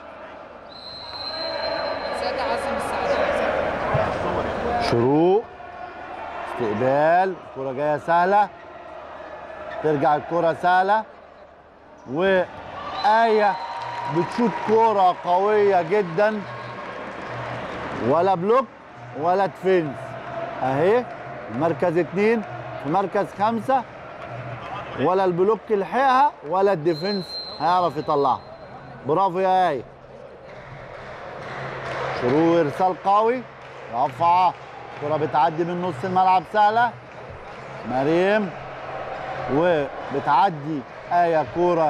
سيادة عاصم السعداوي شروق استقبال كرة جاية سهلة ترجع الكرة سهلة وآية بتشوت كرة قوية جدا ولا بلوك ولا ديفنس اهي مركز اتنين في مركز خمسة ولا البلوك لحقها ولا الديفنس هيعرف يطلعها برافو يا آية شروق ارسال قوي رفعه كرة بتعدي من نص الملعب سهلة مريم وبتعدي آية كرة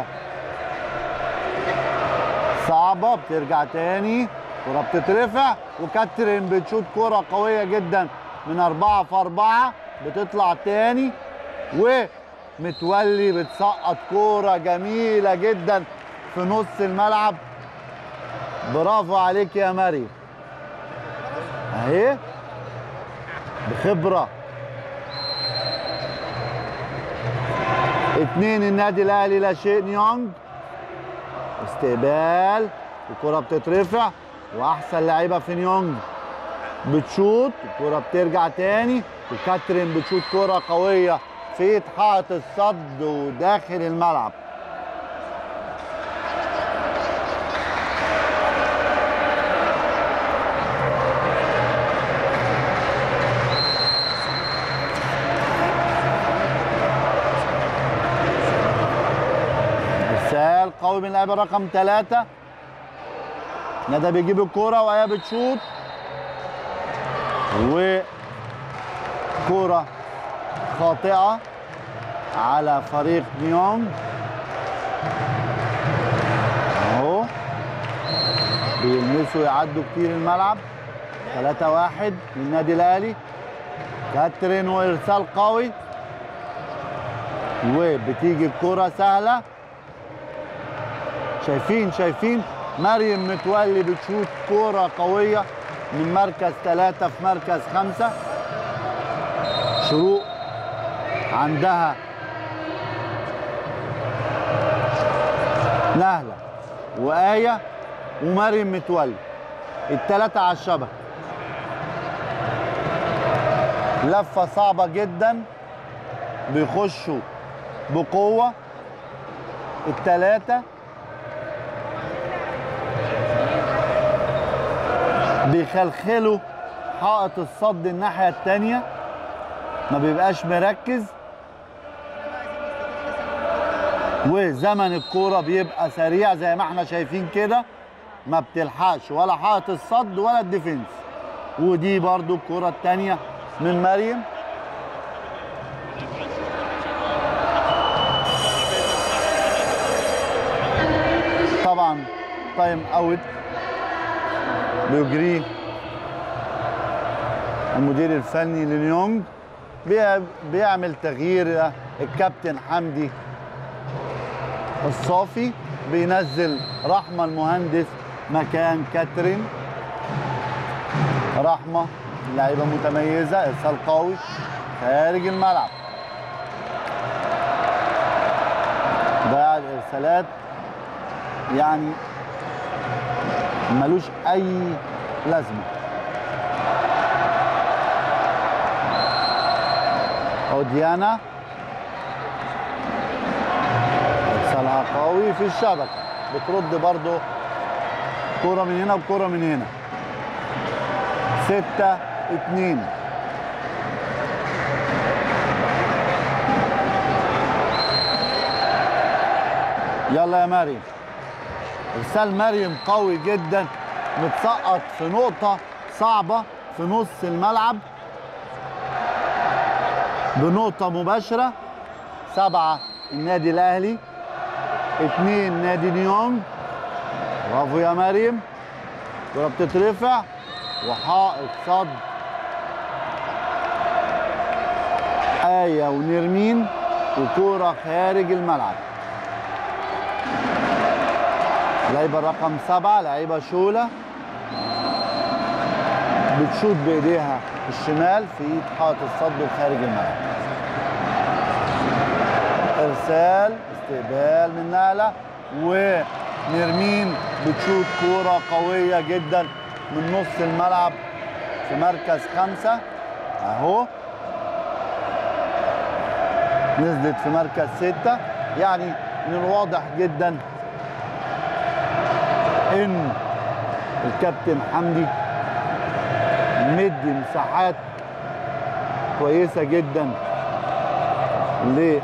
صعبة بترجع تاني كرة بتترفع وكاترين بتشوت كرة قوية جدا من أربعة في أربعة بتطلع تاني ومتولي بتسقط كرة جميلة جدا في نص الملعب برافو عليك يا مريم اهي بخبره اتنين النادي الاهلي لا شيء نيونج استقبال الكره بتترفع واحسن لعيبه في نيونج بتشوط الكره بترجع تاني وكاترين بتشوط كره قويه في حائط الصد وداخل الملعب ارسال قوي من اللاعب رقم ثلاثة ندى بيجيب الكرة وهي بتشوط وكرة خاطئة على فريق نيونج اهو بيلمسوا يعدوا كتير الملعب 3 واحد للنادي الاهلي كاترين وارسال قوي وبتيجي الكرة سهلة شايفين شايفين مريم متولي بتشوت كرة قوية من مركز ثلاثة في مركز خمسة شروق عندها نهلة وآية ومريم متولي التلاتة على الشبكة لفة صعبة جدا بيخشوا بقوة التلاتة بيخلخلوا حائط الصد الناحية التانية ما بيبقاش مركز وزمن الكورة بيبقى سريع زي ما احنا شايفين كده ما بتلحقش ولا حائط الصد ولا الديفنس ودي برضو الكرة التانية من مريم طبعا تايم اوت بيجريه المدير الفني لنيونج بي- بيعمل تغيير الكابتن حمدي الصافي بينزل رحمة المهندس مكان كاترين رحمة لعيبة متميزة إرسال قوي خارج الملعب ضياع الإرسالات يعني ملوش أي لازمة أوديانا ارسالها قوي في الشبكه بترد برضو كرة من هنا وكرة من هنا ستة اتنين يلا يا مريم ارسال مريم قوي جدا متسقط في نقطة صعبة في نص الملعب بنقطة مباشرة سبعة النادي الأهلي اتنين نادي نيونج برافو يا مريم كرة بتترفع وحائط صد آية ونرمين وكورة خارج الملعب لعيبة رقم سبعة لعيبة شولة بتشوط بإيديها الشمال في إيد حائط الصد وخارج الملعب ارسال استقبال من نقله ونرمين بتشوط كوره قويه جدا من نص الملعب في مركز خمسه اهو نزلت في مركز سته يعني من الواضح جدا ان الكابتن حمدي مدي مساحات كويسه جدا ل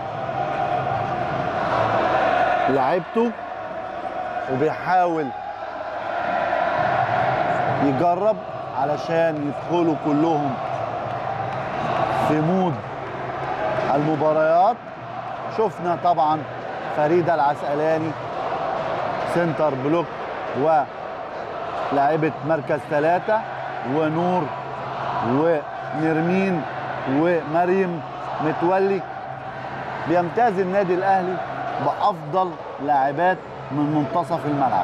لعيبته وبيحاول يجرب علشان يدخلوا كلهم في مود المباريات شفنا طبعا فريدة العسقلاني سنتر بلوك ولاعيبة مركز ثلاثة ونور ونرمين ومريم متولي بيمتاز النادي الاهلي بافضل لاعبات من منتصف الملعب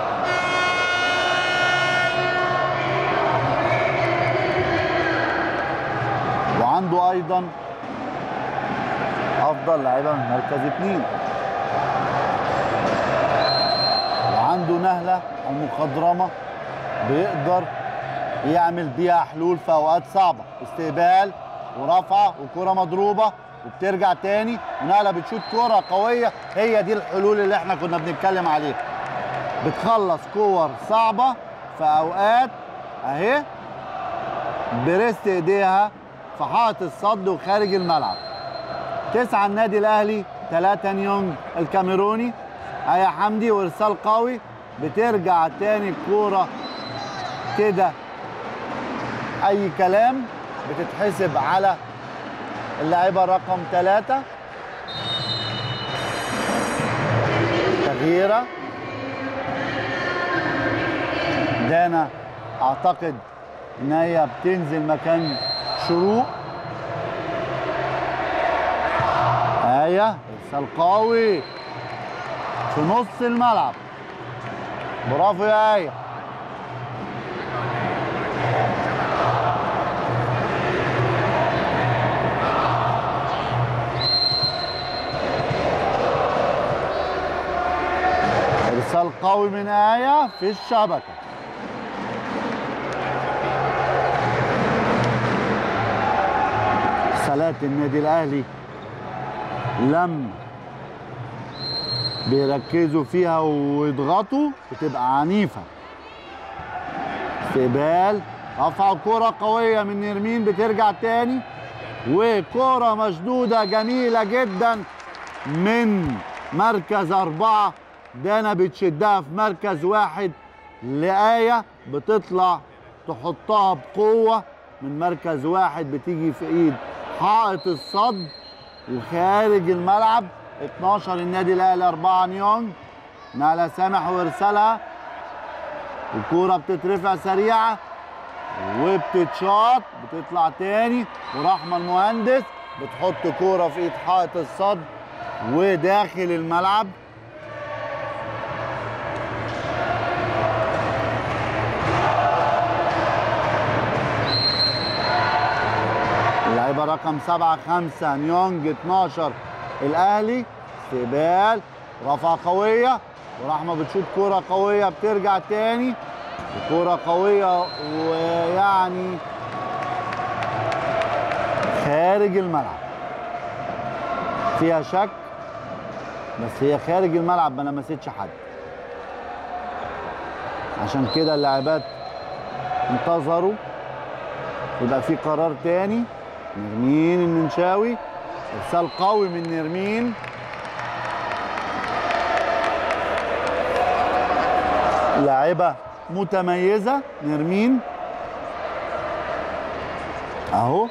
وعنده ايضا افضل لاعبه من مركز اثنين وعنده نهله المخضرمه بيقدر يعمل بيها حلول في اوقات صعبه استقبال ورفعه وكره مضروبه وبترجع تاني ونقله بتشوت كره قويه هي دي الحلول اللي احنا كنا بنتكلم عليها بتخلص كور صعبه في اوقات اهي بريست ايديها في حائط الصد وخارج الملعب تسعة النادي الاهلي ثلاثة نيونج الكاميروني ايا حمدي وارسال قوي بترجع تاني الكوره كده اي كلام بتتحسب على اللاعبة رقم ثلاثة تغييرة دانا اعتقد ان هي بتنزل مكان شروق آية ارسال قوي في نص الملعب برافو يا آية ارسال قوي من آية في الشبكة صلاة النادي الأهلي لما بيركزوا فيها ويضغطوا بتبقى عنيفة استقبال رفعوا كرة قوية من نرمين بترجع تاني وكرة مشدودة جميلة جدا من مركز أربعة دانا بتشدها في مركز واحد لآية بتطلع تحطها بقوة من مركز واحد بتيجي في ايد حائط الصد وخارج الملعب 12 النادي الاهلي 4 نيونج نالا سامح وارسالها الكوره بتترفع سريعه وبتتشاط بتطلع تاني ورحمه المهندس بتحط كوره في ايد حائط الصد وداخل الملعب اللعيبه رقم 7 5 نيونج 12 الاهلي استقبال رفعه قويه ورحمه بتشوط كوره قويه بترجع تاني وكوره قويه ويعني خارج الملعب فيها شك بس هي خارج الملعب ما لمستش حد عشان كده اللاعبات انتظروا يبقى في قرار تاني نرمين المنشاوي ارسال قوي من نرمين لاعبه متميزه نرمين اهو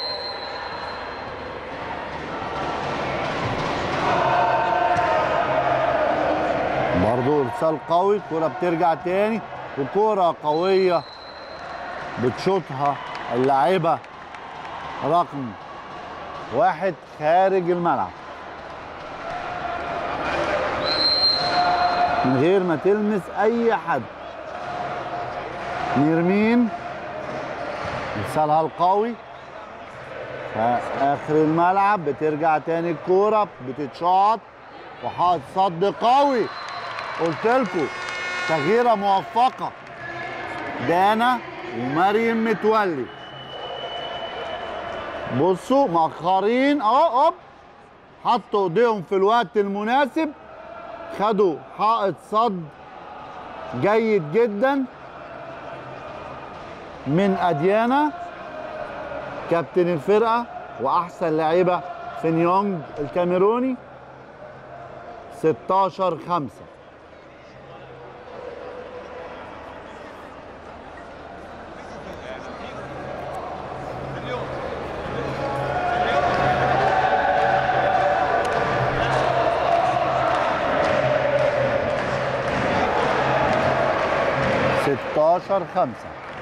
برضو ارسال قوي الكرة بترجع تاني وكرة قوية بتشوطها اللاعبة رقم واحد خارج الملعب من غير ما تلمس اي حد نرمين ارسالها القوي في اخر الملعب بترجع تاني الكوره بتتشاط وحاط صد قوي قلت لكم تغييره موفقه دانا ومريم متولي بصوا مأخرين اهو هوب حطوا ايديهم في الوقت المناسب خدوا حائط صد جيد جدا من اديانا كابتن الفرقه واحسن لعيبه في نيونج الكاميروني 16 5 16 5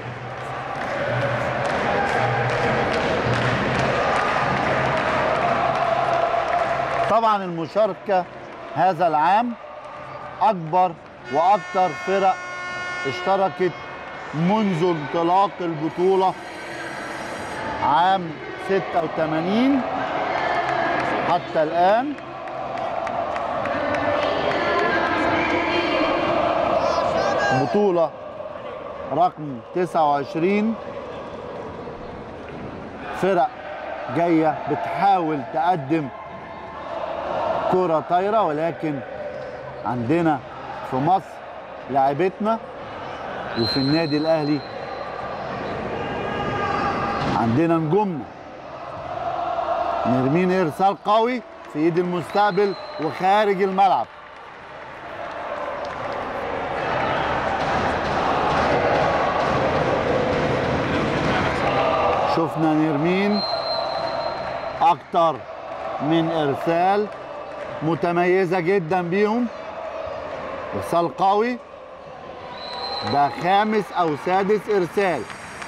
طبعا المشاركة هذا العام أكبر وأكثر فرق اشتركت منذ انطلاق البطولة عام 86 حتى الآن بطولة رقم 29 فرق جاية بتحاول تقدم كرة طايرة ولكن عندنا في مصر لعبتنا وفي النادي الأهلي عندنا نجومنا نرمين إرسال قوي في إيد المستقبل وخارج الملعب شفنا نرمين اكتر من ارسال متميزه جدا بيهم ارسال قوي ده خامس او سادس ارسال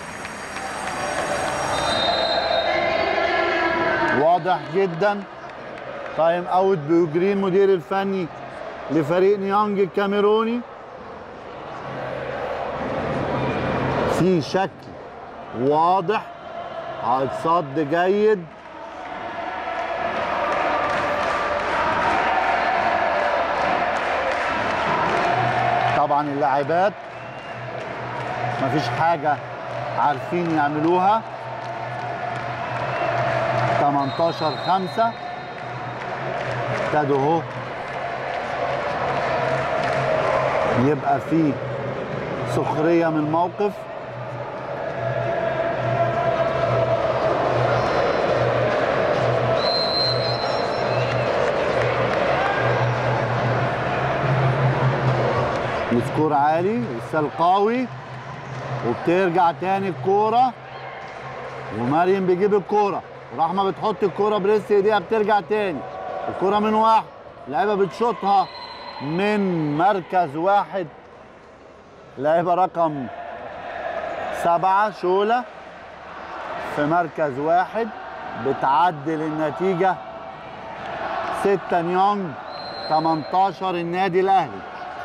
واضح جدا تايم اوت بيجري المدير الفني لفريق نيانج الكاميروني في شكل واضح هتصد جيد طبعا اللاعبات مفيش حاجة عارفين يعملوها 18 5 ابتدوا اهو يبقى في سخرية من الموقف السكور عالي ارسال قوي وبترجع تاني الكوره ومريم بيجيب الكوره ورحمه بتحط الكوره بريس ايديها بترجع تاني الكوره من واحد اللعيبه بتشوطها من مركز واحد لاعبة رقم سبعة شولة في مركز واحد بتعدل النتيجة ستة نيونج 18 النادي الأهلي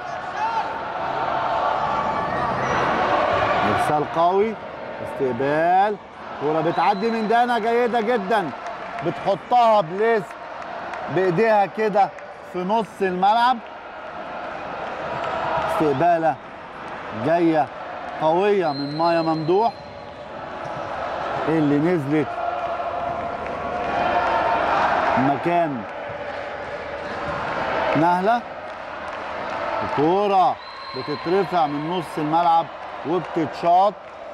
إرسال قوي استقبال كرة بتعدي من دانا جيدة جدا بتحطها بليس بإيديها كده في نص الملعب استقبالة جاية قوية من مايا ممدوح اللي نزلت مكان نهلة الكورة بتترفع من نص الملعب وبتتشاط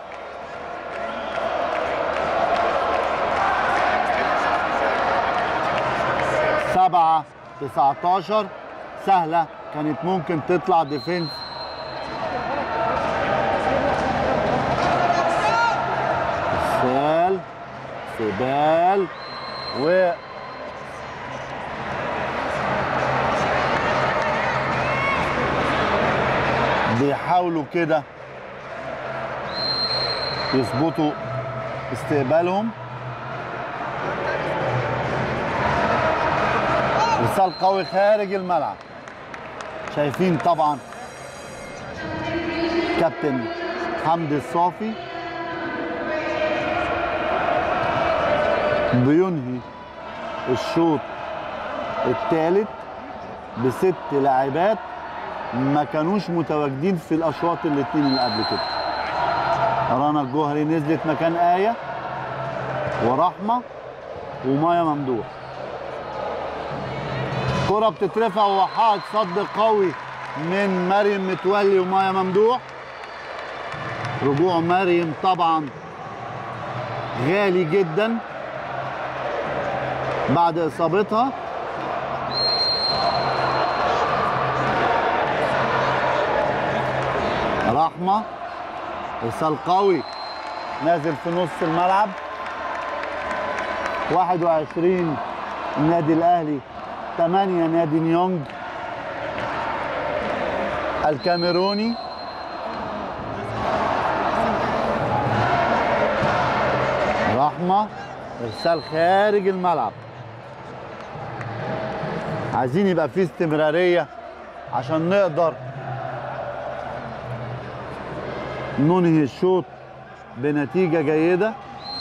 سبعة 19 سهلة كانت ممكن تطلع ديفنس استقبال استقبال و بيحاولوا كده يظبطوا استقبالهم ارسال قوي خارج الملعب شايفين طبعا كابتن حمدي الصافي بينهي الشوط الثالث بست لاعبات ما كانوش متواجدين في الاشواط الاثنين اللي قبل كده رنا الجوهري نزلت مكان آية ورحمة ومايا ممدوح كرة بتترفع وحائط صد قوي من مريم متولي ومايا ممدوح رجوع مريم طبعا غالي جدا بعد اصابتها رحمه ارسال قوي نازل في نص الملعب 21 النادي الاهلي 8 نادي نيونج الكاميروني رحمه ارسال خارج الملعب عايزين يبقى في استمراريه عشان نقدر ننهي الشوط بنتيجه جيده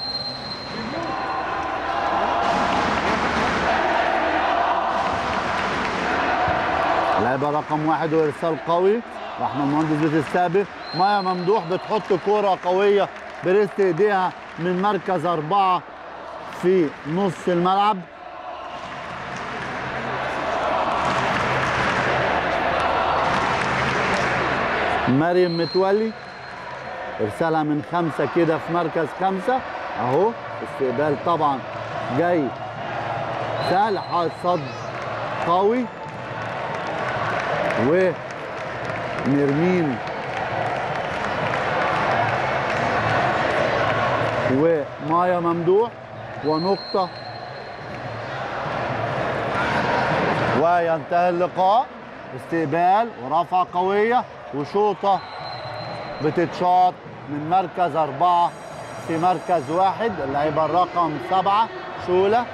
لعبه رقم واحد وارسال قوي رحمه المهندس بتستقبل مايا ممدوح بتحط كوره قويه بريست ايديها من مركز اربعه في نص الملعب مريم متولي ارسالها من خمسة كده في مركز خمسة اهو استقبال طبعا جاي سهل حائط صد قوي ونرمين ومايا ممدوح ونقطة وينتهي اللقاء استقبال ورفعة قوية وشوطة بتتشاط من مركز أربعة في مركز واحد اللعيبة الرقم سبعة شولة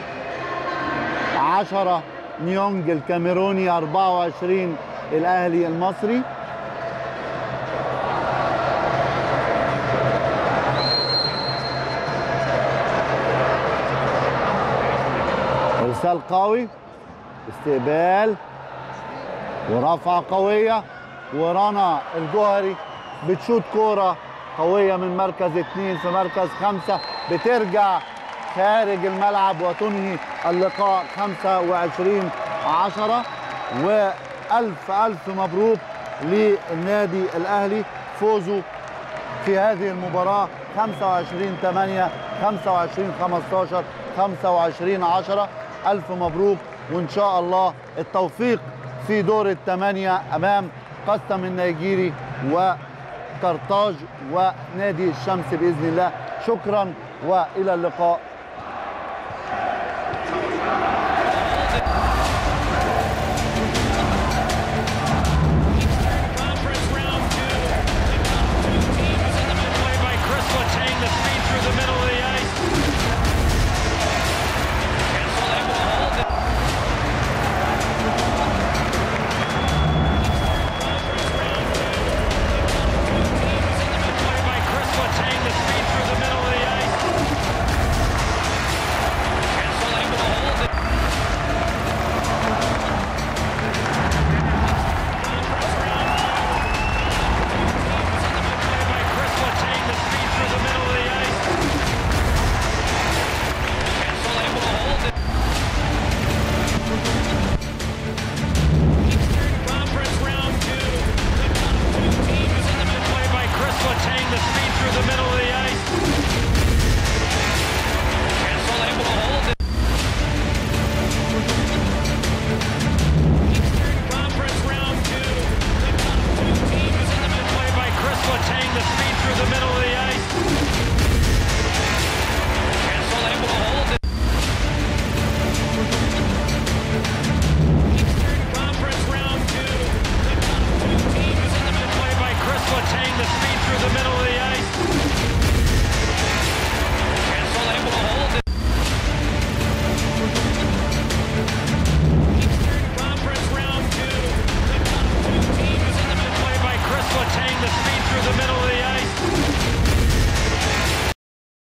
عشرة نيونج الكاميروني 24 الأهلي المصري ارسال قوي استقبال ورفعه قويه ورنا الجوهري بتشوت كوره قويه من مركز اثنين في مركز خمسه بترجع خارج الملعب وتنهي اللقاء 25 10 والف الف مبروك للنادي الاهلي فوزه في هذه المباراة 25 8 25 15 25 10 ألف مبروك وإن شاء الله التوفيق في دور الثمانية أمام قسم النيجيري وقرطاج ونادي الشمس بإذن الله شكرا وإلى اللقاء